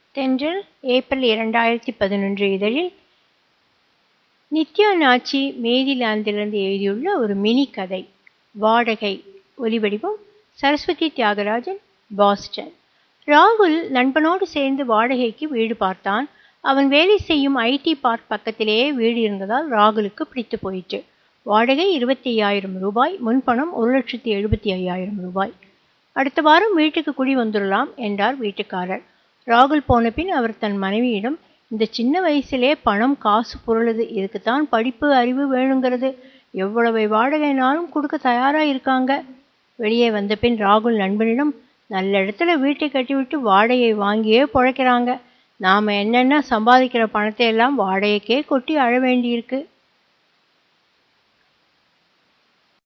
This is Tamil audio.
தென்றல் ஏப்ரல் இரண்டாயிரத்தி பதினொன்று இதழில் நித்யா நாச்சி மேரிலாந்திலிருந்து எழுதியுள்ள ஒரு மினி கதை வாடகை ஒலிவடிவம் சரஸ்வதி தியாகராஜன் பாஸ்டன் ராகுல் நண்பனோடு சேர்ந்து வாடகைக்கு வீடு பார்த்தான் அவன் வேலை செய்யும் ஐடி பார்க் பக்கத்திலேயே வீடு இருந்ததால் ராகுலுக்கு பிடித்து போயிற்று வாடகை இருபத்தி ஐயாயிரம் ரூபாய் முன்பணம் ஒரு லட்சத்தி எழுபத்தி ஐயாயிரம் ரூபாய் அடுத்த வாரம் வீட்டுக்கு குடி வந்துடலாம் என்றார் வீட்டுக்காரர் ராகுல் போன பின் அவர் தன் மனைவியிடம் இந்த சின்ன வயசிலே பணம் காசு புரளுது இதுக்குத்தான் படிப்பு அறிவு வேணுங்கிறது எவ்வளவு வாடகைனாலும் கொடுக்க தயாரா இருக்காங்க வெளியே வந்த பின் ராகுல் நண்பனிடம் நல்ல இடத்துல வீட்டை கட்டிவிட்டு வாடகை வாங்கியே பிழைக்கிறாங்க நாம என்னென்ன சம்பாதிக்கிற பணத்தை எல்லாம் வாடகைக்கே கொட்டி அழ வேண்டியிருக்கு